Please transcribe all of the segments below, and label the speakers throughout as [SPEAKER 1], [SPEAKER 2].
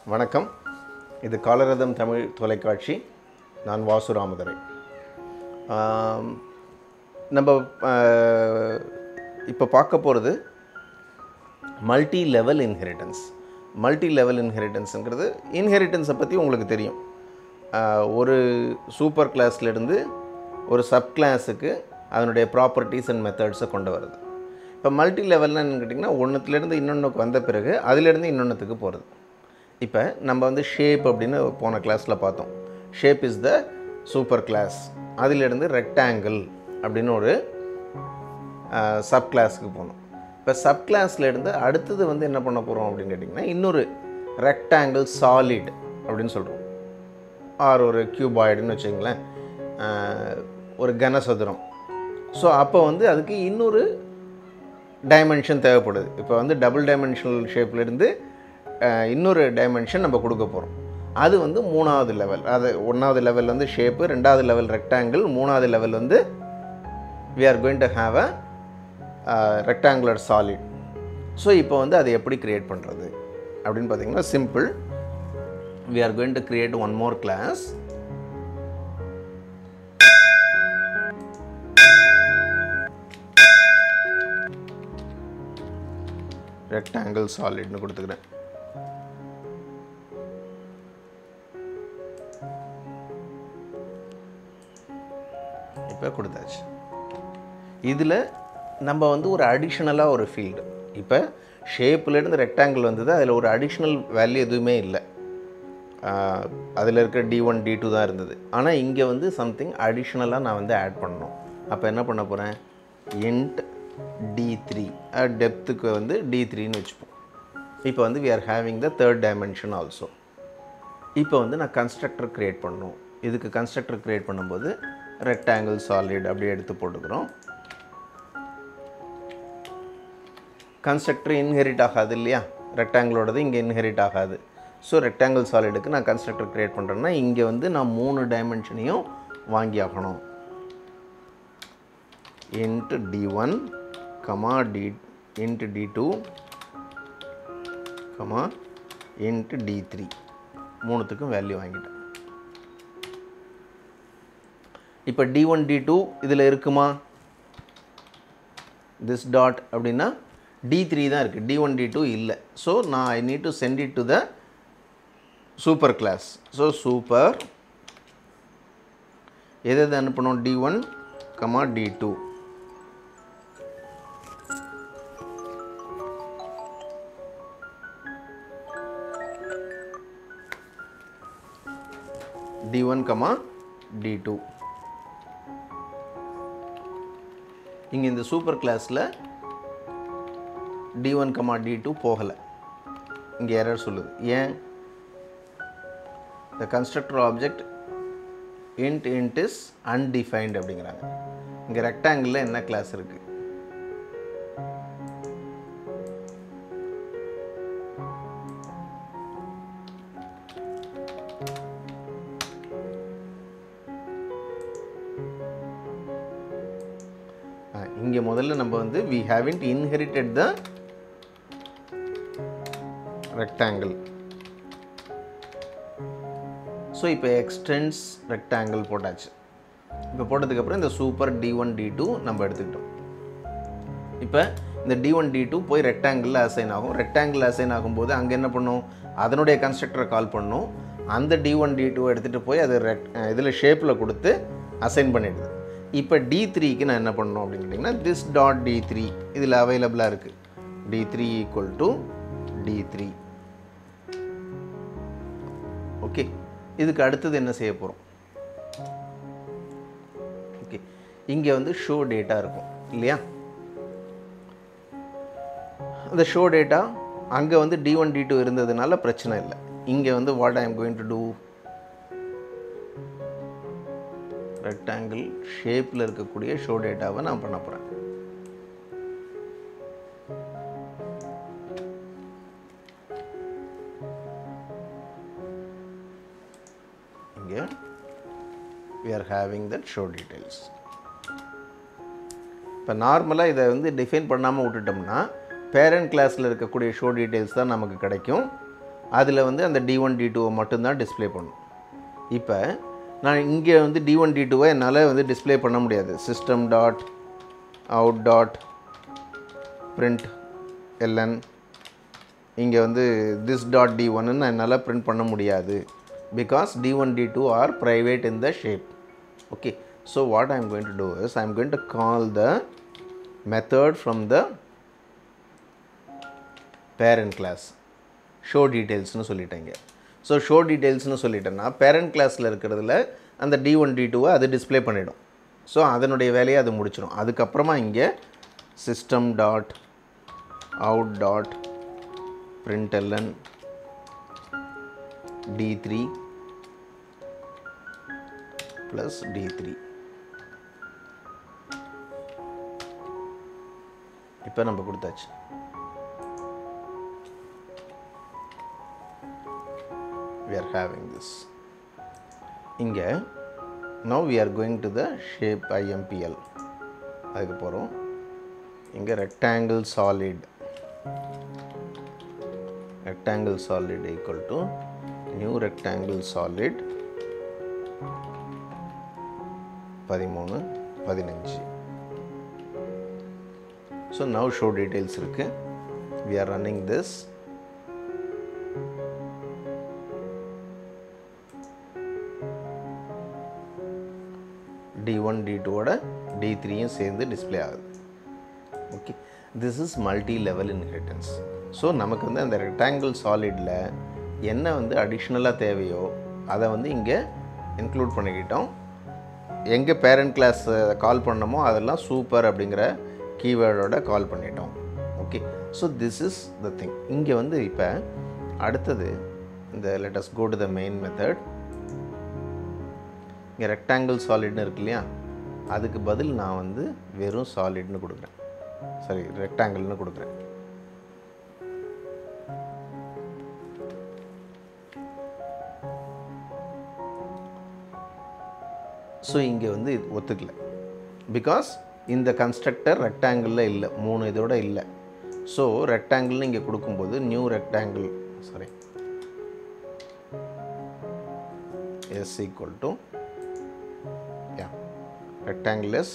[SPEAKER 1] வணக்கம் இது காலரதம் தமிழ் தொலைக்காட்சி நான் வாசு ராமதுரை ஆம், நம்ம இப்போ பார்க்க போகிறது multi level inheritance multi level இன்ஹெரிட்டன்ஸுங்கிறது இன்ஹெரிட்டன்ஸை பற்றி உங்களுக்கு தெரியும் ஆஹ், ஒரு சூப்பர் கிளாஸ்லேருந்து ஒரு சப் கிளாஸுக்கு அதனுடைய ப்ராப்பர்ட்டிஸ் அண்ட் மெத்தட்ஸை கொண்டு வருது இப்போ மல்டி லெவல்னு என்னன்னு கேட்டிங்கன்னா ஒன்றுத்துலேருந்து இன்னொன்றுக்கு வந்த பிறகு அதிலேருந்து இன்னொன்றுத்துக்கு போகிறது இப்போ நம்ம வந்து ஷேப் அப்படின்னு போன கிளாஸில் பார்த்தோம் shape is the super class அதிலேருந்து ரெக்டாங்கிள் அப்படின்னு ஒரு சப் கிளாஸுக்கு போகணும் இப்போ சப் கிளாஸ்லேருந்து அடுத்தது வந்து என்ன பண்ண போகிறோம் அப்படின்னு கேட்டிங்கன்னா இன்னொரு ரெக்டாங்கிள் சாலிட் அப்படின்னு சொல்கிறோம் ஆர் ஒரு கியூபாய்டுன்னு வச்சுங்களேன் ஆஹ், ஒரு கனசதுரம் ஸோ அப்போ வந்து அதுக்கு இன்னொரு டைமென்ஷன் தேவைப்படுது இப்போ வந்து டபுள் டைமென்ஷனல் ஷேப்லேருந்து இன்னொரு டைமென்ஷன் நம்ம கொடுக்க போகிறோம் அது வந்து மூணாவது லெவல் அது ஒன்றாவது லெவல் வந்து ஷேப்பு ரெண்டாவது லெவல் ரெக்டாங்கிள் மூணாவது லெவல் வந்து we are going to have a uh, rectangular solid so இப்போ வந்து அதை எப்படி கிரியேட் பண்ணுறது அப்படின்னு பார்த்தீங்கன்னா simple we are going to create one more class rectangle solidனு கொடுத்துக்கிறேன் இப்போ கொடுத்தாச்சு இதில் நம்ம வந்து ஒரு அடிஷ்னலாக ஒரு ஃபீல்டு இப்போ ஷேப்லேருந்து ரெக்டாங்கிள் வந்தது அதில் ஒரு அடிஷ்னல் வேல்யூ எதுவுமே இல்லை அதில் இருக்கிற டி ஒன் டி டூ தான் இருந்தது ஆனால் இங்கே வந்து சம்திங் அடிஷ்னலாக நான் வந்து ஆட் பண்ணணும் அப்போ என்ன பண்ண போகிறேன் இன்ட் டி த்ரீ டெப்த்துக்கு வந்து டி த்ரீன்னு வச்சுப்போம் இப்போ வந்து we are having the third dimension also இப்போ வந்து நான் கன்ஸ்ட்ரக்டர் க்ரியேட் பண்ணணும் இதுக்கு கன்ஸ்ட்ரக்டர் க்ரியேட் பண்ணும்போது ரெக்டாங்கிள் சாலிட் அப்படியே எடுத்து போட்டுக்கிறோம் கன்ஸ்ட்ரக்டர் இன்ஹெரிட் ஆகாது இல்லையா ரெக்டாங்கிளோடது இங்கே இன்ஹெரிட் ஆகாது ஸோ ரெக்டாங்கிள் சாலிடுக்கு நான் கன்ஸ்ட்ரக்டர் க்ரியேட் பண்ணுறேன்னா இங்கே வந்து நான் மூணு டைமென்ஷனையும் வாங்கி ஆகணும் int d one comma d int d two comma int d three மூணுத்துக்கும் வேல்யூ வாங்கிட்டேன் இப்போ டி ஒன் டி டூ இதில் இருக்குமா திஸ் டாட் அப்படின்னா டி த்ரீ தான் இருக்குது டி ஒன் டி டூ இல்லை ஸோ நான் I need to send it to the super class so super எது எது அனுப்பணும் d one comma d two d one comma d two இங்கே இந்த சூப்பர் கிளாஸில் d one comma d two போகலை இங்கே எரர் சொல்லுது ஏன் the constructor object int int is undefined அப்படிங்கிறாங்க இங்கே ரெக்டாங்கிளில் என்ன கிளாஸ் இருக்குது இங்கே முதல்ல நம்ம வந்து we haven't inherited the rectangle so இப்போ எக்ஸ்டென்ஸ் ரெக்டாங்கிள் போட்டாச்சு இப்போ போட்டதுக்கப்புறம் இந்த super d one d two நம்ம எடுத்துக்கிட்டோம் இப்போ இந்த டி ஒன் டி டூ போய் ரெக்டாங்கிளில் அசைன் ஆகும் ரெக்டாங்கிள் அசைன் ஆகும்போது அங்கே என்ன பண்ணும் அதனுடைய கன்ஸ்ட்ரக்டரை கால் பண்ணும் அந்த டி ஒன் டி டூ எடுத்துகிட்டு போய் அது ரெக் இதில் ஷேப்பில் கொடுத்து அசைன் பண்ணிடுது இப்போ டி த்ரீக்கு நான் என்ன பண்ணணும் அப்படின்னு கேட்டிங்கன்னா திஸ் டாட் டி த்ரீ இதில் அவைலபிளாக இருக்குது d three equal to d three okay இதுக்கு அடுத்தது என்ன செய்ய போகிறோம் ஓகே இங்கே வந்து ஷோ டேட்டா இருக்கும் இல்லையா அந்த ஷோ டேட்டா அங்கே வந்து டி ஒன் டி டூ இருந்ததுனால பிரச்சனை இல்லை இங்கே வந்து what I am going to do rectangle ஷேப்பில் இருக்கக்கூடிய ஷோ டேட்டாவை நான் பண்ண போகிறேன் இங்கே we are having that show details இப்போ நார்மலாக இதை வந்து டிஃபைன் பண்ணாமல் விட்டுட்டோம்னா பேரண்ட் கிளாஸில் இருக்கக்கூடிய ஷோ டீட்டெயில்ஸ் தான் நமக்கு கிடைக்கும் அதில் வந்து அந்த டி ஒன் டி டூவை மட்டும்தான் டிஸ்ப்ளே பண்ணும் இப்போ நான் இங்கே வந்து டி ஒன் டி டூவை என்னால் வந்து டிஸ்ப்ளே பண்ண முடியாது system dot out dot print LN இங்கே வந்து திஸ் டாட் டி ஒன்னு என்னால் பிரிண்ட் பண்ண முடியாது because d one d two are private in the shape okay so what I am going to do is I am going to call the method from the parent class show டீட்டெயில்ஸ்னு சொல்லிட்டேங்க so show டீட்டெயில்ஸ்னு சொல்லிட்டேன்னா parent கிளாஸில் இருக்கிறதுல அந்த D one D டூவை அது display பண்ணிடும் ஸோ அதனுடைய வேலையை அது முடிச்சிடும் அதுக்கப்புறமா இங்கே system dot out dot println d3 plus d3 இப்போ நம்ம கொடுத்தாச்சு we are having this இங்கே now we are going to the shape IMPL அதுக்கு போகிறோம் இங்கே rectangle solid rectangle solid equal to new rectangle solid பதிமூணு பதினஞ்சு ஸோ நவ் ஷோ டீட்டெயில்ஸ் இருக்கு we are running this d one d டூவோட d த்ரீயும் சேர்ந்து டிஸ்ப்ளே ஆகுது okay this is multi level inheritance so நமக்கு வந்து அந்த ரெக்டாங்கிள் சாலிடில் என்ன வந்து அடிஷ்னலாக தேவையோ அதை வந்து இங்கே இன்க்ளூட் பண்ணிக்கிட்டோம் எங்கே பேரண்ட் கிளாஸ் கால் பண்ணமோ அதெல்லாம் சூப்பர் அப்படிங்கிற கீவேர்டோட கால் பண்ணிட்டோம் okay so this is the thing இங்கே வந்து இப்போ அடுத்தது இந்த let's go to the main method இங்கே ரெக்டாங்கிள் சாலிட்னு இருக்கு இல்லையா அதுக்கு பதில் நான் வந்து வெறும் சாலிட்னு கொடுக்குறேன் சாரி ரெக்டாங்கிள்னு கொடுக்குறேன் ஸோ இங்கே வந்து இது ஒத்துக்கல பிகாஸ் இந்த கன்ஸ்ட்ரக்டர் ரெக்டாங்கிளில் இல்லை மூணு இதோட இல்லை ஸோ ரெக்டாங்கிள்னு இங்கே கொடுக்கும்போது new rectangle sorry s equal to yeah rectangle s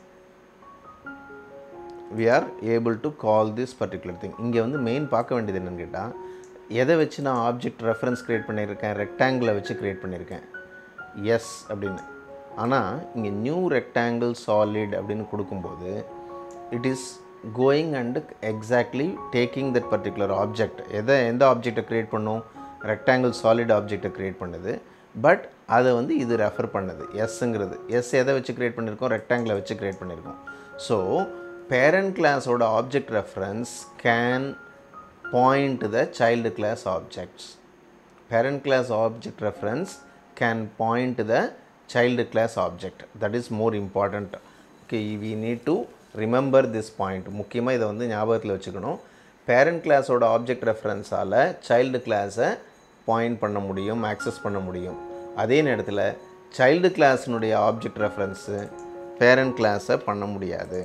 [SPEAKER 1] we are able to call this particular thing இங்கே வந்து மெயின் பார்க்க வேண்டியது என்னன்னு கேட்டால் எதை வச்சு நான் ஆப்ஜெக்ட் ரெஃபரன்ஸ் க்ரியேட் பண்ணியிருக்கேன் ரெக்டாங்கிளை வச்சு க்ரியேட் பண்ணியிருக்கேன் எஸ் அப்படின்னு ஆனால் இங்கே நியூ ரெக்டாங்கிள் சாலிட் அப்படின்னு கொடுக்கும்போது it is going and exactly taking that particular object எதை எந்த ஆப்ஜெக்டை க்ரியேட் பண்ணும் ரெக்டாங்கிள் சாலிட் ஆப்ஜெக்டை க்ரியேட் பண்ணுது பட் அதை வந்து இது ரெஃபர் பண்ணுது எஸ்ஸுங்கிறது எஸ் எதை வச்சு க்ரியேட் பண்ணியிருக்கோம் ரெக்டாங்கிளை வச்சு க்ரியேட் பண்ணியிருக்கோம் ஸோ பேரண்ட் கிளாஸோட object reference can point the child class objects parent class object reference can point the child class object that is more important okay we need to remember this point முக்கியமாக இதை வந்து ஞாபகத்தில் வச்சுக்கணும் parent கிளாஸோட object ரெஃபரன்ஸால் child கிளாஸை point பண்ண முடியும் ஆக்சஸ் பண்ண முடியும் அதே நேரத்தில் சைல்டு கிளாஸினுடைய ஆப்ஜெக்ட் ரெஃபரன்ஸு பேரண்ட் கிளாஸை பண்ண முடியாது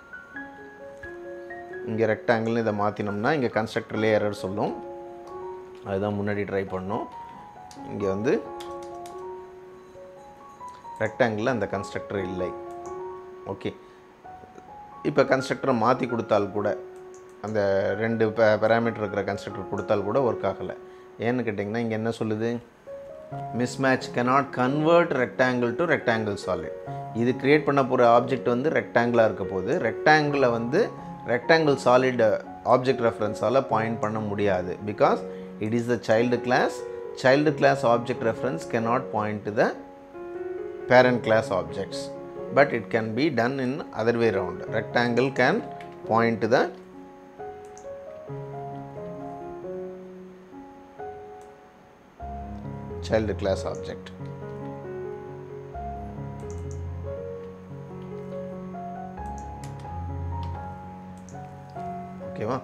[SPEAKER 1] இங்கே ரெக்டாங்கிள்னு இதை மாற்றினோம்னா இங்கே கன்ஸ்ட்ரக்டர்லேயே எரர் சொல்லும் அதுதான் முன்னாடி ட்ரை பண்ணோம் இங்கே வந்து ரெக்டாங்கிளில் அந்த கன்ஸ்ட்ரக்டர் இல்லை ஓகே இப்போ கன்ஸ்ட்ரக்டரை மாற்றி கொடுத்தால் கூட அந்த ரெண்டு பேராமீட்டர் இருக்கிற கன்ஸ்ட்ரக்டர் கொடுத்தால் கூட ஒர்க் ஆகலை ஏன்னு கேட்டிங்கன்னா இங்கே என்ன சொல்லுது mismatch cannot convert rectangle to rectangle solid இது கிரியேட் பண்ண போகிற ஆப்ஜெக்ட் வந்து ரெக்டாங்கிளாக இருக்க போது ரெக்டாங்கிளை வந்து ரெக்டாங்கிள் சாலிட் ஆப்ஜெக்ட் ரெஃபரன்ஸால் பாயிண்ட் பண்ண முடியாது because it is the child class child class object reference cannot point to the parent class objects but it can be done in other way around rectangle can point to the child class object ஓகேவா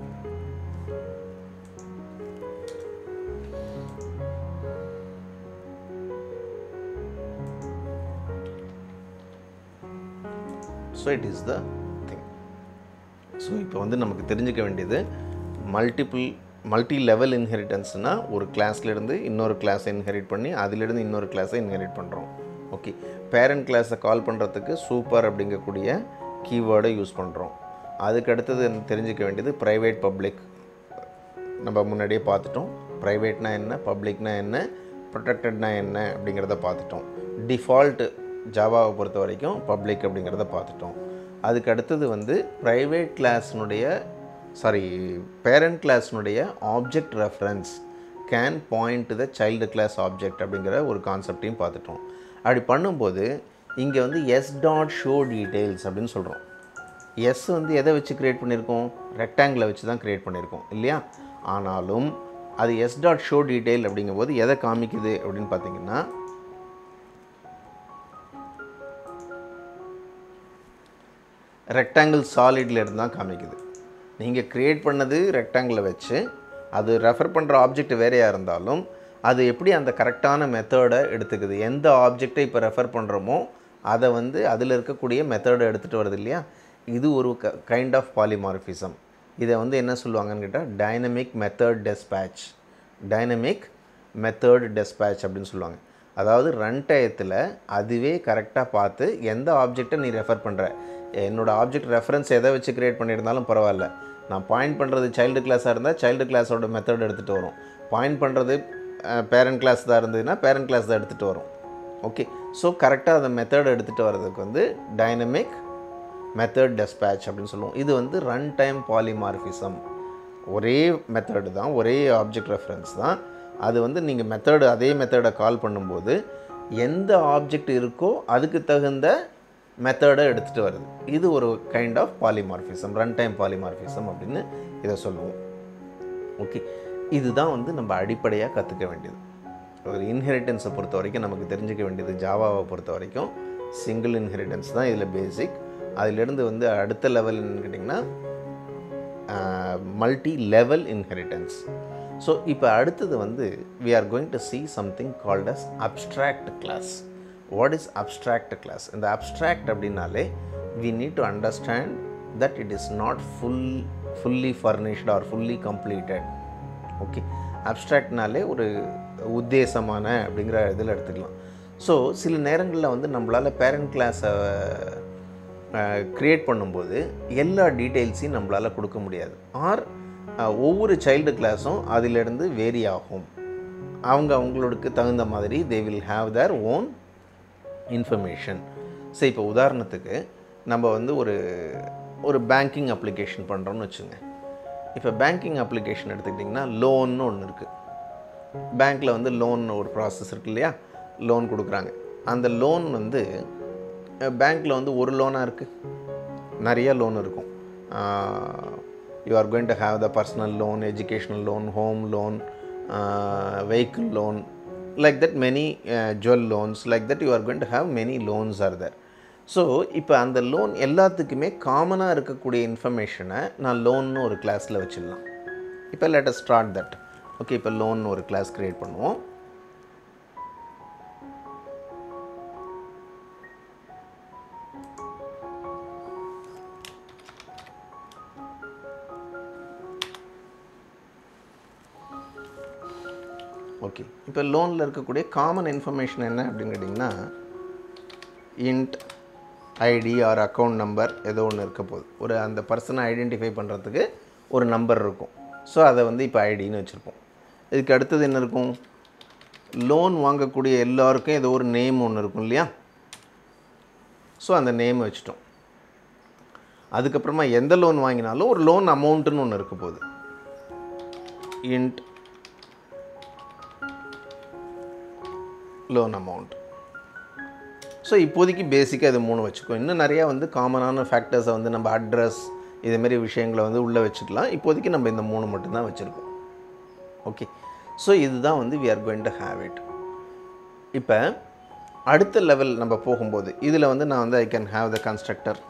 [SPEAKER 1] so it is the thing so இப்போ வந்து நமக்கு தெரிஞ்சுக்க வேண்டியது multiple multi level இன்ஹெரிட்டன்ஸ்னால் ஒரு கிளாஸ்லேருந்து இன்னொரு கிளாஸை inherit பண்ணி அதிலிருந்து இன்னொரு கிளாஸை இன்ஹெரிட் பண்ணுறோம் ஓகே பேரண்ட் கிளாஸை கால் பண்ணுறதுக்கு சூப்பர் அப்படிங்கக்கூடிய கீவேர்டை யூஸ் பண்ணுறோம் அதுக்கு அடுத்தது தெரிஞ்சுக்க வேண்டியது ப்ரைவேட் பப்ளிக் நம்ம முன்னாடியே பார்த்துட்டோம் ப்ரைவேட்னா என்ன பப்ளிக்னா என்ன ப்ரொடெக்டட்னா என்ன அப்படிங்கிறத பார்த்துட்டோம் டிஃபால்ட் ஜாவாவை பொறுத்த வரைக்கும் பப்ளிக் அப்படிங்கிறத பார்த்துட்டோம் அதுக்கு அடுத்தது வந்து ப்ரைவேட் கிளாஸ்னுடைய சாரி பேரண்ட் கிளாஸ்னுடைய object reference can point to the child class object அப்படிங்கிற ஒரு கான்செப்டையும் பார்த்துட்டோம் அப்படி பண்ணும்போது இங்கே வந்து எஸ் டாட் ஷோ டீட்டெயில்ஸ் அப்படின்னு சொல்கிறோம் எஸ் வந்து எதை வச்சு க்ரியேட் பண்ணியிருக்கோம் ரெக்டாங்கிளை வச்சு தான் க்ரியேட் பண்ணியிருக்கோம் இல்லையா ஆனாலும் அது எஸ் டாட் ஷோ டீட்டெயில் அப்படிங்கும்போது எதை காமிக்குது அப்படின்னு பார்த்தீங்கன்னா ரெக்டாங்கிள் சாலிடில் இருந்து தான் காமிக்குது நீங்கள் க்ரியேட் பண்ணது ரெக்டாங்கிளை வச்சு அது ரெஃபர் பண்ணுற ஆப்ஜெக்ட் வேறையாக இருந்தாலும் அது எப்படி அந்த கரெக்டான மெத்தடை எடுத்துக்குது எந்த ஆப்ஜெக்டை இப்போ ரெஃபர் பண்ணுறோமோ அதை வந்து அதில் இருக்கக்கூடிய மெத்தடை எடுத்துகிட்டு வருது இல்லையா இது ஒரு க கைண்ட் ஆஃப் பாலிமார்ஃபிசம் இதை வந்து என்ன சொல்லுவாங்கன்னு கேட்டால் dynamic method dispatch dynamic method dispatch அப்படின்னு சொல்லுவாங்க அதாவது ரன் டயத்தில் அதுவே கரெக்டாக பார்த்து எந்த ஆப்ஜெக்டை நீ ரெஃபர் பண்ணுற என்னோடய ஆப்ஜெக்ட் ரெஃபரன்ஸ் எதை வச்சு க்ரியேட் பண்ணியிருந்தாலும் பரவாயில்ல நான் பாயிண்ட் பண்ணுறது சைல்டு கிளாஸாக இருந்தால் சைல்டு கிளாஸோட மெத்தட் எடுத்துகிட்டு வரும் பாயிண்ட் பண்ணுறது பேரண்ட் கிளாஸ் தான் இருந்ததுன்னா பேரண்ட் கிளாஸ் தான் எடுத்துகிட்டு வரும் ஓகே ஸோ கரெக்டாக அந்த மெத்தட் எடுத்துகிட்டு வர்றதுக்கு வந்து டைனமிக் மெத்தட் டெஸ்பேட்ச் அப்படின்னு சொல்லுவோம் இது வந்து ரன் டைம் பாலிமார்ஃபிசம் ஒரே மெத்தடு தான் ஒரே ஆப்ஜெக்ட் ரெஃபரன்ஸ் தான் அது வந்து நீங்கள் மெத்தடு அதே மெத்தடை கால் பண்ணும்போது எந்த ஆப்ஜெக்ட் இருக்கோ அதுக்கு தகுந்த மெத்தடை எடுத்துகிட்டு வருது இது ஒரு kind of polymorphism run time polymorphism அப்படின்னு இதை சொல்லுவோம் ஓகே இதுதான் வந்து நம்ம அடிப்படையாக கற்றுக்க வேண்டியது ஒரு இன்ஹெரிட்டன்ஸை பொறுத்த வரைக்கும் நமக்கு தெரிஞ்சுக்க வேண்டியது ஜாவாவை பொறுத்த வரைக்கும் சிங்கிள் இன்ஹெரிட்டன்ஸ் தான் இதில் பேசிக் அதிலிருந்து வந்து அடுத்த லெவல்னு கேட்டிங்கன்னா மல்டி லெவல் இன்ஹெரிட்டன்ஸ் ஸோ இப்போ அடுத்தது வந்து we are going to see something called as abstract class what is abstract class இந்த அப்ட்ராக்ட் அப்படின்னாலே we need to understand that it is not full fully furnished or fully completed okay அப்ட்ராக்ட்னாலே ஒரு உத்தேசமான அப்படிங்கிற இதில் எடுத்துக்கலாம் ஸோ சில நேரங்களில் வந்து நம்மளால் பேரண்ட் கிளாஸை க்ரியேட் பண்ணும்போது எல்லா டீட்டெயில்ஸையும் நம்மளால் கொடுக்க முடியாது ஆர் ஒவ்வொரு சைல்டு கிளாஸும் அதிலிருந்து வேரி ஆகும் அவங்க அவங்களுக்கு தகுந்த மாதிரி they will have their own information so இப்போ உதாரணத்துக்கு நம்ம வந்து ஒரு ஒரு பேங்கிங் அப்ளிகேஷன் பண்ணுறோம்னு வச்சுங்க இப்போ பேங்கிங் அப்ளிகேஷன் எடுத்துக்கிட்டிங்கன்னா லோன்னு ஒன்று இருக்குது பேங்க்கில் வந்து லோன் ஒரு ப்ராசஸ் இருக்கு இல்லையா லோன் கொடுக்குறாங்க அந்த லோன் வந்து பேங்க்கில் வந்து ஒரு லோனாக இருக்குது நிறைய லோன் இருக்கும் you are going to have the personal loan educational loan home loan vehicle loan like that many jewel loans like that you are going to have many loans are there so இப்போ அந்த loan எல்லாத்துக்குமே காமனாக இருக்கக்கூடிய இன்ஃபர்மேஷனை நான் லோன்னு ஒரு கிளாஸில் வச்சிடலாம் இப்போ லெட் ஸ்டார்ட் தட் ஓகே இப்போ லோன் ஒரு கிளாஸ் க்ரியேட் பண்ணுவோம் ஓகே இப்போ லோனில் இருக்கக்கூடிய காமன் இன்ஃபர்மேஷன் என்ன அப்படின்னு கேட்டிங்கன்னா int ID or account number ஏதோ ஒன்று இருக்க போகுது ஒரு அந்த பர்சனை ஐடென்டிஃபை பண்ணுறதுக்கு ஒரு நம்பர் இருக்கும் ஸோ அதை வந்து இப்போ ஐடின்னு வச்சுருப்போம் இதுக்கு அடுத்தது என்ன இருக்கும் லோன் வாங்கக்கூடிய எல்லாருக்கும் ஏதோ ஒரு நேம் ஒன்று இருக்கும் இல்லையா ஸோ அந்த நேம் வச்சுட்டோம் அதுக்கப்புறமா எந்த லோன் வாங்கினாலும் ஒரு லோன் அமௌண்ட்டுன்னு ஒன்று இருக்க போகுது இன்ட் லோன் அமௌண்ட் ஸோ இப்போதைக்கு பேசிக்காக இது மூணு வச்சுக்கோ இன்னும் நிறையா வந்து காமனான ஃபேக்டர்ஸை வந்து நம்ம அட்ரஸ் இதுமாரி விஷயங்களை வந்து உள்ளே வச்சுக்கலாம் இப்போதைக்கு நம்ம இந்த மூணு மட்டும்தான் வச்சுருக்கோம் ஓகே ஸோ இதுதான் வந்து we are going to have it இப்போ அடுத்த லெவல் நம்ம போகும்போது இதில் வந்து நான் வந்து I can have the constructor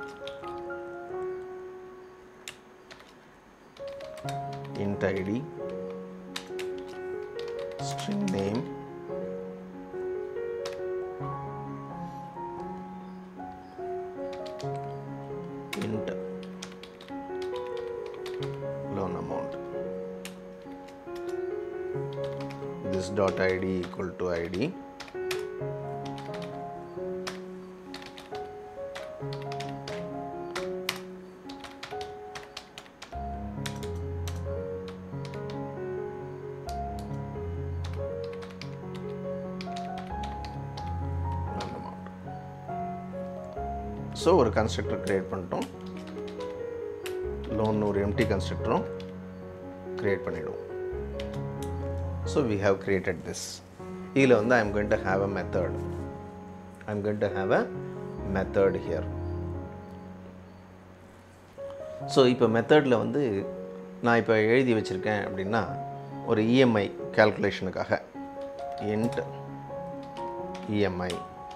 [SPEAKER 1] int id string name int loan amount this dot id equal to id so ஒரு கன்ஸ்ட்ரக்டர் க்ரியேட் பண்ணிட்டோம் லோன் ஒரு எம்டி கன்ஸ்ட்ரக்டரும் க்ரியேட் பண்ணிவிடுவோம் so we have created this இதில் வந்து I am going to have a method I am going to have a method here so இப்போ மெத்தடில் வந்து நான் இப்போ எழுதி வச்சுருக்கேன் அப்படின்னா ஒரு இஎம்ஐ கால்குலேஷனுக்காக இன்ட் இஎம்ஐ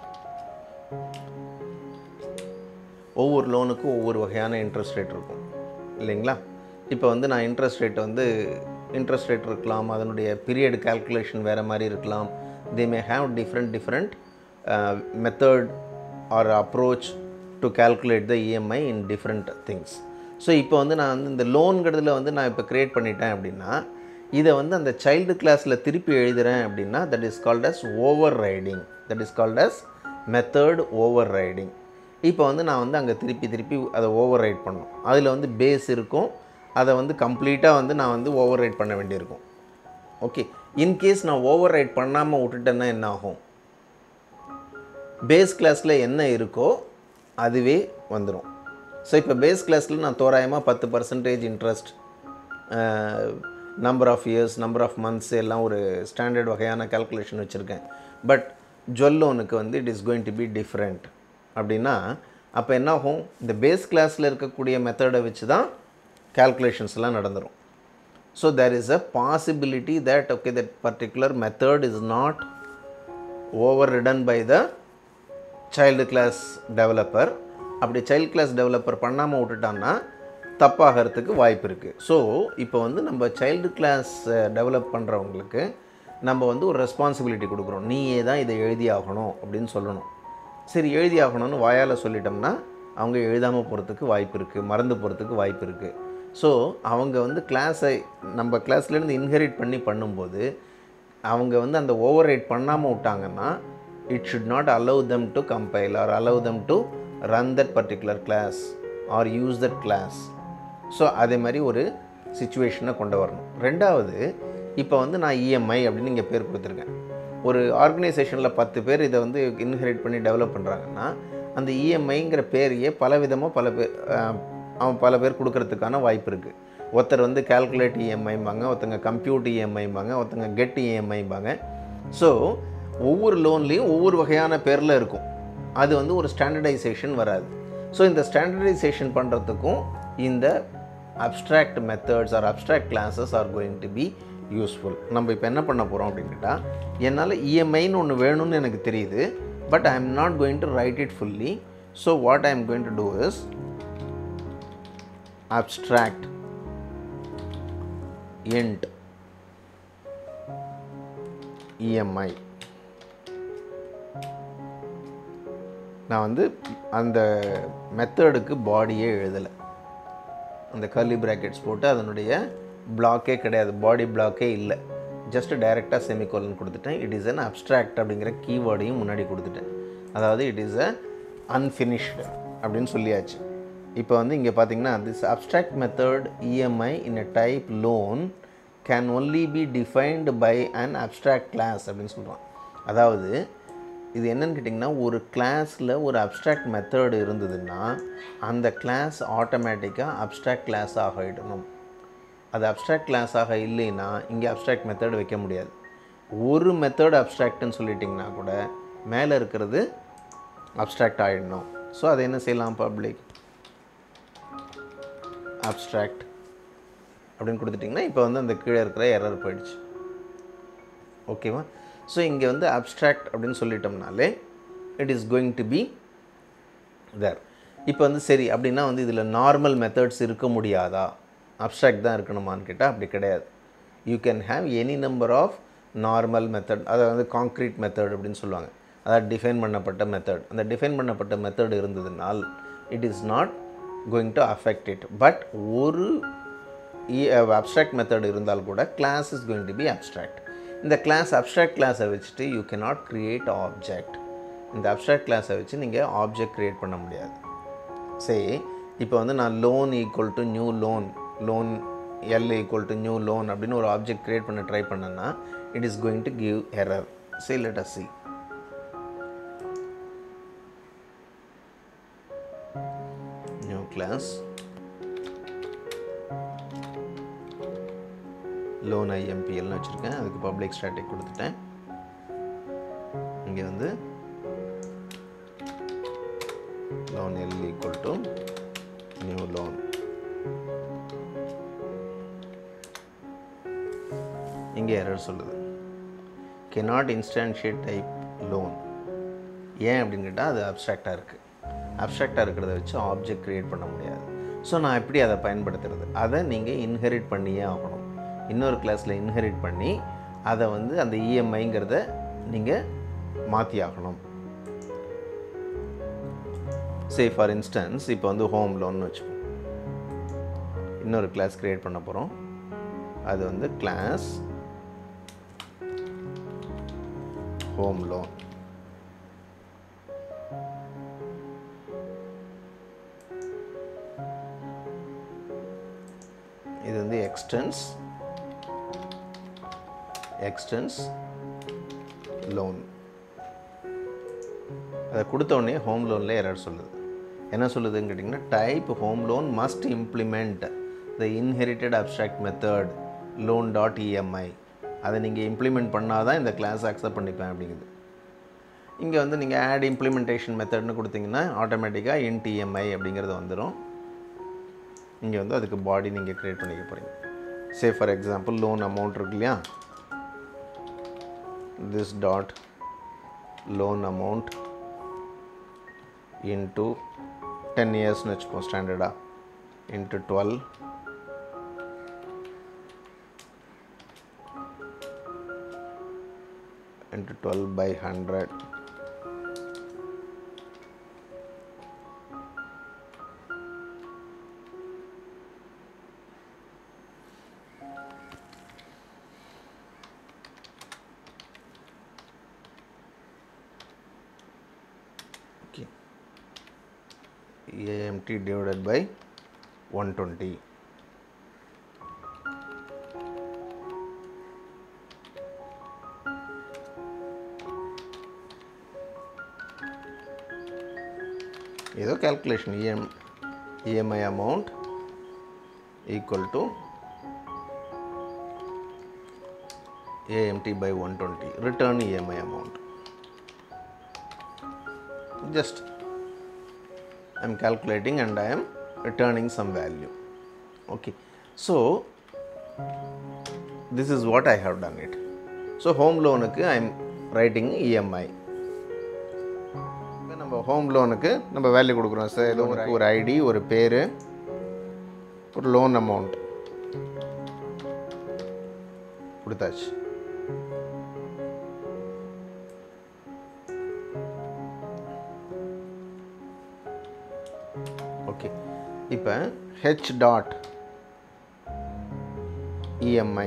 [SPEAKER 1] ஒவ்வொரு லோனுக்கும் ஒவ்வொரு வகையான இன்ட்ரெஸ்ட் ரேட் இருக்கும் இல்லைங்களா இப்போ வந்து நான் இன்ட்ரெஸ்ட் ரேட் வந்து இன்ட்ரெஸ்ட் ரேட் இருக்கலாம் அதனுடைய பீரியட் கால்குலேஷன் வேறு மாதிரி இருக்கலாம் they may have different different method or approach to calculate the EMI in different things so இப்போ வந்து நான் வந்து இந்த லோன்கிறதுல வந்து நான் இப்போ க்ரியேட் பண்ணிட்டேன் அப்படின்னா இதை வந்து அந்த சைல்டு கிளாஸில் திருப்பி எழுதுகிறேன் அப்படின்னா that is called as overriding that is called as method overriding இப்போ வந்து நான் வந்து அங்கே திருப்பி திருப்பி அதை ஓவர் ரைட் பண்ணணும் அதில் வந்து பேஸ் இருக்கும் அதை வந்து கம்ப்ளீட்டாக வந்து நான் வந்து ஓவர் ரைட் பண்ண வேண்டியிருக்கும் ஓகே இன்கேஸ் நான் ஓவர் ரைட் பண்ணாமல் விட்டுட்டேன்னா என்ன ஆகும் பேஸ் கிளாஸில் என்ன இருக்கோ அதுவே வந்துடும் ஸோ இப்போ பேஸ் கிளாஸில் நான் தோராயமாக பத்து percentage interest number of years number of months எல்லாம் ஒரு ஸ்டாண்டர்ட் வகையான கால்குலேஷன் வச்சுருக்கேன் பட் ஜுவல் லோனுக்கு வந்து it is going to be different அப்படின்னா அப்போ என்ன ஆகும் இந்த பேஸ் கிளாஸில் இருக்கக்கூடிய மெத்தடை வச்சு தான் கால்குலேஷன்ஸ்லாம் நடந்துடும் so there is a possibility that okay that particular method is not overridden by the child class developer அப்படி சைல்டு கிளாஸ் டெவலப்பர் பண்ணாமல் விட்டுட்டான்னா தப்பாகிறதுக்கு வாய்ப்பு இருக்குது ஸோ இப்போ வந்து நம்ம சைல்டு கிளாஸ் டெவலப் பண்ணுறவங்களுக்கு நம்ம வந்து ஒரு ரெஸ்பான்சிபிலிட்டி கொடுக்குறோம் நீயே தான் இதை எழுதி ஆகணும் அப்படின்னு சொல்லணும் சரி எழுதி ஆகணும்னு வாயால் சொல்லிட்டோம்னா அவங்க எழுதாமல் போகிறதுக்கு வாய்ப்பு இருக்குது மறந்து போகிறதுக்கு வாய்ப்பு இருக்குது ஸோ அவங்க வந்து கிளாஸை நம்ம கிளாஸ்லேருந்து இன்ஹெரிட் பண்ணி பண்ணும்போது அவங்க வந்து அந்த ஓவர் ரைட் பண்ணாமல் விட்டாங்கன்னா it should not allow them to compile or allow them to run that particular class or use that class so அதே மாதிரி ஒரு சுச்சுவேஷனை கொண்டு வரணும் ரெண்டாவது இப்போ வந்து நான் இஎம்ஐ அப்படின்னு இங்கே பேர் கொடுத்துருக்கேன் ஒரு ஆர்கனைசேஷனில் பத்து பேர் இதை வந்து இன்ஹெரிட் பண்ணி டெவலப் பண்ணுறாங்கன்னா அந்த இஎம்ஐங்கிற பேரையே பல விதமாக பல பேர் அஹ், அவன் பல பேர் கொடுக்கறதுக்கான வாய்ப்பு இருக்குது ஒருத்தர் வந்து கால்குலேட் இஎம்ஐம்பாங்க ஒருத்தங்க கம்ப்யூட் இஎம்ஐம்பாங்க ஒருத்தங்க கெட் இஎம்ஐம்பாங்க ஸோ ஒவ்வொரு லோன்லேயும் ஒவ்வொரு வகையான பேரில் இருக்கும் அது வந்து ஒரு ஸ்டாண்டர்டைசேஷன் வராது ஸோ இந்த ஸ்டாண்டர்டைசேஷன் பண்ணுறதுக்கும் இந்த abstract methods or abstract classes are going to be useful நம்ம இப்போ என்ன பண்ண போகிறோம் அப்படின்னுட்டா என்னால் இஎம்ஐன்னு ஒன்று வேணும்னு எனக்கு தெரியுது but I am not going to write it fully so what I am going to do is abstract int EMI நான் வந்து அந்த மெத்தடுக்கு பாடியே எழுதலை அந்த கர்லி பிராக்கெட்ஸ் போட்டு அதனுடைய பிளாக்கே கிடையாது பாடி பிளாக்கே இல்லை ஜஸ்ட் டைரெக்டாக செமிகோலன் கொடுத்துட்டேன் இட் இஸ் அன் அப்ஸ்ட்ராக்ட் அப்படிங்கிற கீவேர்டையும் முன்னாடி கொடுத்துட்டேன் அதாவது இட் இஸ் அ அன்ஃபினிஷ்டு அப்படின்னு சொல்லியாச்சு இப்போ வந்து இங்கே பார்த்தீங்கன்னா this abstract method EMI in a type loan can only be defined by an abstract class அப்படின்னு சொல்கிறான் அதாவது இது என்னன்னு கேட்டிங்கன்னா ஒரு கிளாஸில் ஒரு அப்ஸ்ட்ராக்ட் மெத்தட் இருந்ததுன்னா அந்த கிளாஸ் ஆட்டோமேட்டிக்காக அப்ஸ்ட்ராக்ட் கிளாஸ் ஆகிடணும் அது அப்ஸ்ட்ராக்ட் கிளாஸாக இல்லைன்னா இங்கே அப்ஸ்ட்ராக்ட் மெத்தட் வைக்க முடியாது ஒரு மெத்தட் அப்ஸ்ட்ராக்ட்னு சொல்லிட்டிங்கன்னா கூட மேலே இருக்கிறது அப்ஸ்ட்ராக்ட் ஆகிடணும் ஸோ அதை என்ன செய்யலாம் பப்ளிக் அப்ஸ்ட்ராக்ட் அப்படின்னு கொடுத்துட்டிங்கன்னா இப்போ வந்து அந்த கீழே இருக்கிற எரர் போயிடுச்சு ஓகேவா ஸோ இங்கே வந்து அப்ஸ்ட்ராக்ட் அப்படின்னு சொல்லிட்டோம்னாலே it is going to be there இப்போ வந்து சரி அப்படின்னா வந்து இதில் நார்மல் மெத்தட்ஸ் இருக்க முடியாதா அப்ஸ்ட்ராக்ட் தான் இருக்கணுமான்னு கேட்டால் அப்படி கிடையாது you can have any number of normal method அதை வந்து காங்க்ரீட் மெத்தட் அப்படின்னு சொல்லுவாங்க அதாவது டிஃபைன் பண்ணப்பட்ட மெத்தட் அந்த டிஃபைன் பண்ணப்பட்ட மெத்தட் இருந்ததுனால் it is not going to affect it but ஒரு அப்ஸ்ட்ராக்ட் மெத்தட் இருந்தால் கூட class is going to be abstract இந்த கிளாஸ் அப்ட்ராக்ட் கிளாஸை வச்சுட்டு யூ cannot create ஆப்ஜெக்ட் இந்த அப்ட்ராக்ட் கிளாஸை வச்சு நீங்கள் ஆப்ஜெக்ட் க்ரியேட் பண்ண முடியாது சரி இப்போ வந்து நான் loan equal to new loan loan L equal to new loan அப்படின்னு ஒரு ஆப்ஜெக்ட் க்ரியேட் பண்ண ட்ரை பண்ணேன்னா it is going to give error say let us see new class loan ஐஎம்பிஎல்னு வச்சுருக்கேன் அதுக்கு பப்ளிக் ஸ்டாட்டிக் கொடுத்துட்டேன் இங்கே வந்து loan L equal to new loan. இங்கே எரர் சொல்லுது cannot instantiate type loan ஏன் அப்படின்னு கேட்டால் அது அப்ட்ராக்டாக இருக்குது அப்ட்ராக்டாக இருக்கிறத வச்சு ஆப்ஜெக்ட் க்ரியேட் பண்ண முடியாது ஸோ நான் எப்படி அதை பயன்படுத்துறது அதை நீங்கள் இன்ஹெரிட் பண்ணியே ஆகணும் இன்னொரு கிளாஸில் இன்ஹெரிட் பண்ணி அதை வந்து அந்த இஎம்ஐங்கிறத நீங்கள் மாற்றி ஆகணும் சே ஃபார் இன்ஸ்டன்ஸ் இப்போ வந்து ஹோம் லோன்னு வச்சுப்போம் இன்னொரு கிளாஸ் க்ரியேட் பண்ண போகிறோம் அது வந்து கிளாஸ் ஹோம் லோன் இது வந்து எக்ஸ்டென்ஸ் எக்ஸ்டென்ஸ் லோன் அதை கொடுத்த உடனே ஹோம் லோனில் எரர் சொல்லுது என்ன சொல்லுதுன்னு கேட்டிங்கன்னா type home loan must implement the inherited abstract method loan dot EMI அதை நீங்கள் இம்ப்ளிமெண்ட் பண்ணால் தான் இந்த கிளாஸ் அக்செப்ட் பண்ணிப்பேன் அப்படிங்குது இங்கே வந்து நீங்கள் ஆட் இம்ப்ளிமெண்டேஷன் மெத்தட்னு கொடுத்தீங்கன்னா ஆட்டோமேட்டிக்காக இன்டிஎம்ஐ அப்படிங்கிறது வந்துடும் இங்கே வந்து அதுக்கு பாடி நீங்கள் க்ரியேட் பண்ணிக்க போகிறீங்க say for example loan amount இருக்கு இல்லையா this dot loan amount into ten இயர்ஸ்னு வச்சுப்போம் ஸ்டாண்டர்டாக into twelve into twelve by hundred okay AMT divided by 120 ஏதோ calculation EM, EMI amount equal to AMT by 120 return EMI amount just I am calculating and I am returning some value okay so this is what I have done it so home லோனுக்கு I am writing EMI இப்போ நம்ம home லோனுக்கு நம்ம value கொடுக்குறோம் sir ஏதோ ஒரு ஒரு ID ஒரு பேர் ஒரு லோன் அமௌண்ட் கொடுத்தாச்சு ஓகே இப்போ ஹெச் டாட் இஎம்ஐ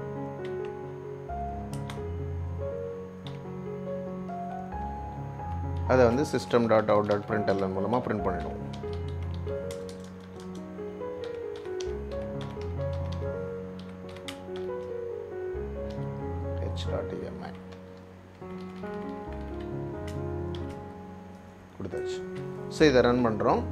[SPEAKER 1] அதை வந்து system dot out dot print எல்லாம் மூலமாக பிரிண்ட் பண்ணிடுவோம் ஹெச் டாட் இஎம்ஐ கொடுத்தாச்சு ஸோ இதை ரன் பண்ணுறோம்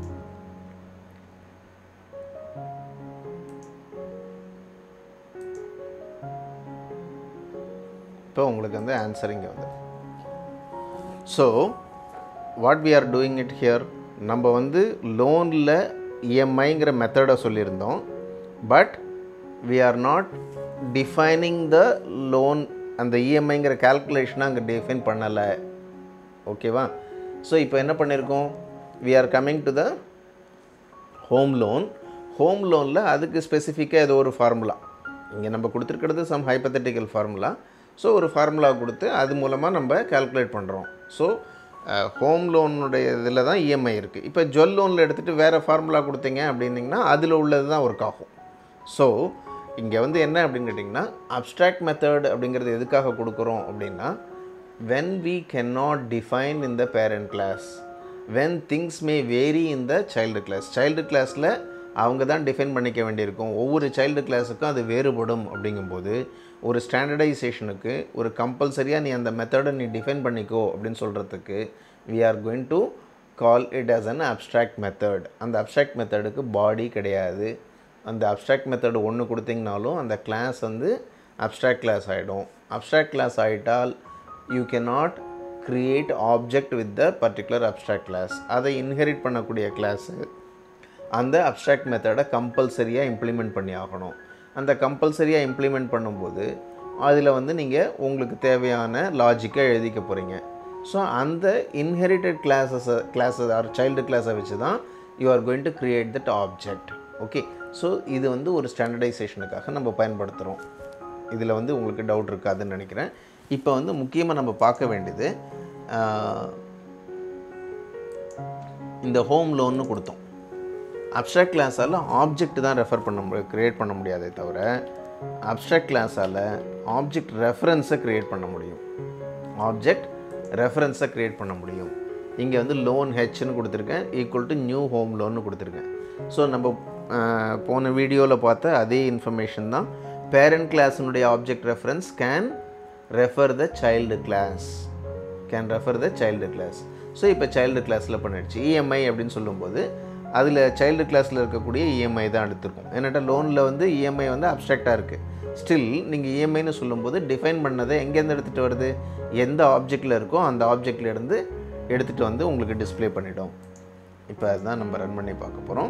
[SPEAKER 1] இப்போ உங்களுக்கு வந்து ஆன்சர் இங்கே வந்து so what we are doing it here நம்ம வந்து லோனில் இஎம்ஐங்கிற மெத்தடை சொல்லியிருந்தோம் but we are not defining the loan அந்த இஎம்ஐங்கிற கால்குலேஷனை அங்கே டிஃபைன் பண்ணலை ஓகேவா ஸோ இப்போ என்ன பண்ணியிருக்கோம் we are coming to the home loan home லோனில் அதுக்கு ஸ்பெசிஃபிக்காக ஏதோ ஒரு ஃபார்முலா இங்கே நம்ம கொடுத்துருக்கிறது சம் ஹைப்பத்தட்டிக்கல் ஃபார்முலா ஸோ ஒரு ஃபார்முலா கொடுத்து அது மூலமாக நம்ம கால்குலேட் பண்ணுறோம் ஸோ ஹோம் லோனுடைய இதில் தான் இஎம்ஐ இருக்குது இப்போ ஜுவல் லோனில் எடுத்துகிட்டு வேறு ஃபார்முலா கொடுத்தீங்க அப்படின்னிங்கன்னா அதில் உள்ளது தான் ஒர்க் ஆகும் ஸோ இங்கே வந்து என்ன அப்படின்னு கேட்டிங்கன்னா அப்ட்ராக்ட் மெத்தட் அப்படிங்கிறது எதுக்காக கொடுக்குறோம் அப்படின்னா when we cannot define in the parent class when things may vary in the child class child classல அவங்க தான் டிஃபைன் பண்ணிக்க வேண்டியிருக்கும் ஒவ்வொரு சைல்டு கிளாஸுக்கும் அது வேறுபடும் அப்படிங்கும்போது ஒரு ஸ்டாண்டர்டைசேஷனுக்கு ஒரு கம்பல்சரியாக நீ அந்த மெத்தடை நீ டிஃபைன் பண்ணிக்கோ அப்படின்னு சொல்கிறதுக்கு we are going to call it as an abstract method அந்த அப்ட்ராக்ட் மெத்தடுக்கு பாடி கிடையாது அந்த அப்ட்ராக்ட் மெத்தடு ஒன்று கொடுத்தீங்கனாலும் அந்த கிளாஸ் வந்து அப்ட்ராக்ட் கிளாஸ் ஆகிடும் அப்ட்ராக்ட் கிளாஸ் ஆகிட்டால் you cannot create object with the particular abstract class அதை இன்ஹெரிட் பண்ணக்கூடிய கிளாஸு அந்த அப்ட்ராக்ட் மெத்தடை கம்பல்சரியாக இம்ப்ளிமெண்ட் பண்ணி ஆகணும் அந்த கம்பல்சரியாக இம்ப்ளிமெண்ட் பண்ணும்போது அதில் வந்து நீங்கள் உங்களுக்கு தேவையான லாஜிக்கை எழுதிக்க போகிறீங்க ஸோ அந்த இன்ஹெரிட்டட் கிளாஸஸை கிளாஸஸ் ஆர் சைல்டு கிளாஸை வச்சு தான் you are going to create that object okay so இது வந்து ஒரு ஸ்டாண்டர்டைசேஷனுக்காக நம்ம பயன்படுத்துகிறோம் இதில் வந்து உங்களுக்கு டவுட் இருக்காதுன்னு நினைக்கிறேன் இப்போ வந்து முக்கியமாக நம்ம பார்க்க வேண்டியது ஆஹ், இந்த ஹோம் லோன்னு கொடுத்தோம் அப்ட்ராக்ட் கிளாஸால் ஆப்ஜெக்ட் தான் ரெஃபர் பண்ண முடியும் க்ரியேட் பண்ண முடியாதே தவிர அப்ட்ராக்ட் கிளாஸால் ஆப்ஜெக்ட் ரெஃபரன்ஸை க்ரியேட் பண்ண முடியும் ஆப்ஜெக்ட் ரெஃபரன்ஸை க்ரியேட் பண்ண முடியும் இங்கே வந்து லோன் ஹெச்னு கொடுத்துருக்கேன் ஈக்குவல் டு நியூ ஹோம் லோன்னு கொடுத்துருக்கேன் ஸோ நம்ம அஹ், போன வீடியோவில் பார்த்த அதே இன்ஃபர்மேஷன் தான் பேரண்ட் கிளாஸினுடைய object reference can refer the child class can refer the child class so இப்போ சைல்டு கிளாஸில் பண்ணிடுச்சு இஎம்ஐ அப்படின்னு சொல்லும்போது அதில் சைல்டு கிளாஸில் இருக்கக்கூடிய இஎம்ஐ தான் எடுத்திருக்கும் ஏன்னாட்டா லோனில் வந்து இஎம்ஐ வந்து அப்ட்ராக்டாக இருக்குது ஸ்டில் நீங்கள் இஎம்ஐன்னு சொல்லும்போது டிஃபைன் பண்ணதை எங்கேருந்து எடுத்துகிட்டு வருது எந்த ஆப்ஜெக்டில் இருக்கோ அந்த ஆப்ஜெக்டில் இருந்து எடுத்துகிட்டு வந்து உங்களுக்கு டிஸ்ப்ளே பண்ணிடும் இப்போ அதுதான் நம்ம ரன் பண்ணி பார்க்க போகிறோம்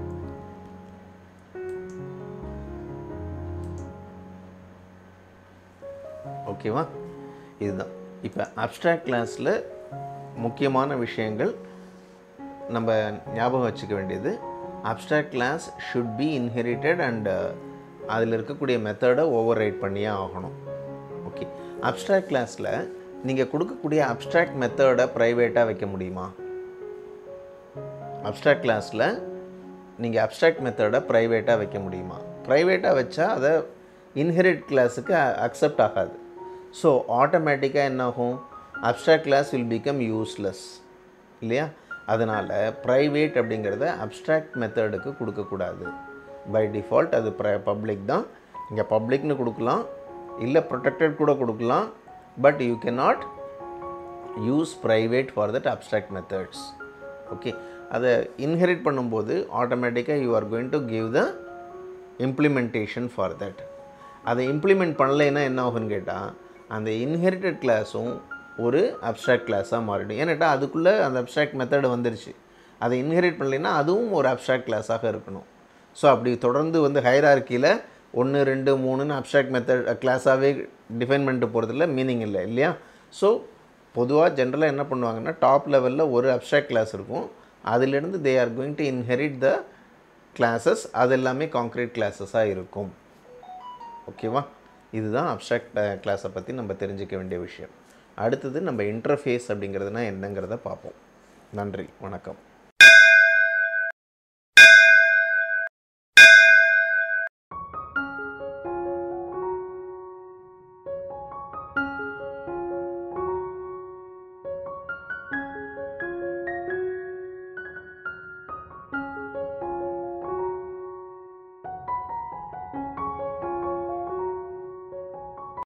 [SPEAKER 1] ஓகேவா இதுதான் இப்போ அப்ட்ராக்ட் கிளாஸில் முக்கியமான விஷயங்கள் நம்ம ஞாபகம் வச்சுக்க வேண்டியது abstract class should be inherited and அதில் இருக்கக்கூடிய மெத்தடை ஓவர் ரைட் பண்ணியே ஆகணும் ஓகே அப்ட்ராக்ட் கிளாஸில் நீங்கள் கொடுக்கக்கூடிய அப்ட்ராக்ட் மெத்தடை ப்ரைவேட்டாக வைக்க முடியுமா அப்ட்ராக்ட் கிளாஸில் நீங்கள் அப்ட்ராக்ட் மெத்தடை ப்ரைவேட்டாக வைக்க முடியுமா ப்ரைவேட்டாக வச்சா அதை இன்ஹெரிட் கிளாஸுக்கு அக்செப்ட் ஆகாது ஸோ ஆட்டோமேட்டிக்காக என்ன ஆகும் abstract class will become useless இல்லையா அதனால் ப்ரைவேட் அப்படிங்கிறத அப்ட்ராக்ட் மெத்தடுக்கு கொடுக்கக்கூடாது பை டிஃபால்ட் அது ப்ர பப்ளிக் தான் இங்கே பப்ளிக்னு கொடுக்கலாம் இல்லை ப்ரொடெக்டட் கூட கொடுக்கலாம் but you cannot use private for that abstract methods okay அதை இன்ஹெரிட் பண்ணும்போது ஆட்டோமேட்டிக்காக you are going to give the implementation for that அதை இம்ப்ளிமெண்ட் பண்ணலைன்னா என்ன ஆகும்னு கேட்டால் அந்த இன்ஹெரிட்டட் கிளாஸும் ஒரு அப்ட்ராக்ட் கிளாஸாக மாறிடும் ஏன்னாட்டா அதுக்குள்ளே அந்த அப்ட்ராக்ட் மெத்தடு வந்துருச்சு அதை இன்ஹெரிட் பண்ணலைன்னா அதுவும் ஒரு அப்ட்ராக்ட் கிளாஸாக இருக்கணும் ஸோ அப்படி தொடர்ந்து வந்து ஹைரார்க்கியில் ஒன்று ரெண்டு மூணுன்னு அப்ட்ராக்ட் மெத்தட் கிளாஸாகவே டிஃபைன் பண்ணிட்டு போகிறதுல மீனிங் இல்லை இல்லையா ஸோ பொதுவாக ஜென்ரலாக என்ன பண்ணுவாங்கன்னா டாப் லெவலில் ஒரு அப்ட்ராக்ட் கிளாஸ் இருக்கும் அதிலிருந்து they are going to inherit the classes அது எல்லாமே காங்க்ரீட் கிளாஸஸாக இருக்கும் ஓகேவா இதுதான் அப்ட்ராக்ட் கிளாஸை பற்றி நம்ம தெரிஞ்சுக்க வேண்டிய விஷயம் அடுத்தது நம்ம இன்டர்ஃபேஸ் அப்படிங்கிறதுனா என்னங்கிறத பார்ப்போம் நன்றி வணக்கம்